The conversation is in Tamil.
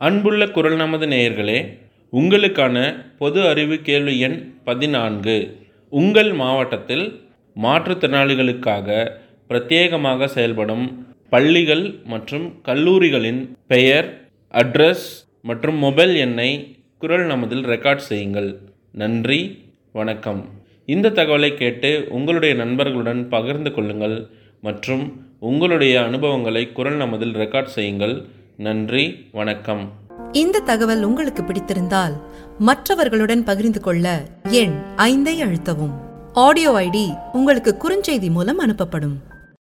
அன்புள்ள குரல் நமது நேயர்களே உங்களுக்கான பொது அறிவு கேள்வி எண் பதினான்கு உங்கள் மாவட்டத்தில் மாற்றுத்திறனாளிகளுக்காக பிரத்யேகமாக செயல்படும் பள்ளிகள் மற்றும் கல்லூரிகளின் பெயர் அட்ரஸ் மற்றும் மொபைல் எண்ணை குரல் நமதில் ரெக்கார்ட் செய்யுங்கள் நன்றி வணக்கம் இந்த தகவலை கேட்டு உங்களுடைய நண்பர்களுடன் பகிர்ந்து கொள்ளுங்கள் மற்றும் உங்களுடைய அனுபவங்களை குரல் நமதில் ரெக்கார்ட் செய்யுங்கள் நன்றி வணக்கம் இந்த தகவல் உங்களுக்கு பிடித்திருந்தால் மற்றவர்களுடன் பகிர்ந்து கொள்ள எண் ஐந்தை அழுத்தவும் ஆடியோ ஐடி உங்களுக்கு குறுஞ்செய்தி மூலம் அனுப்பப்படும்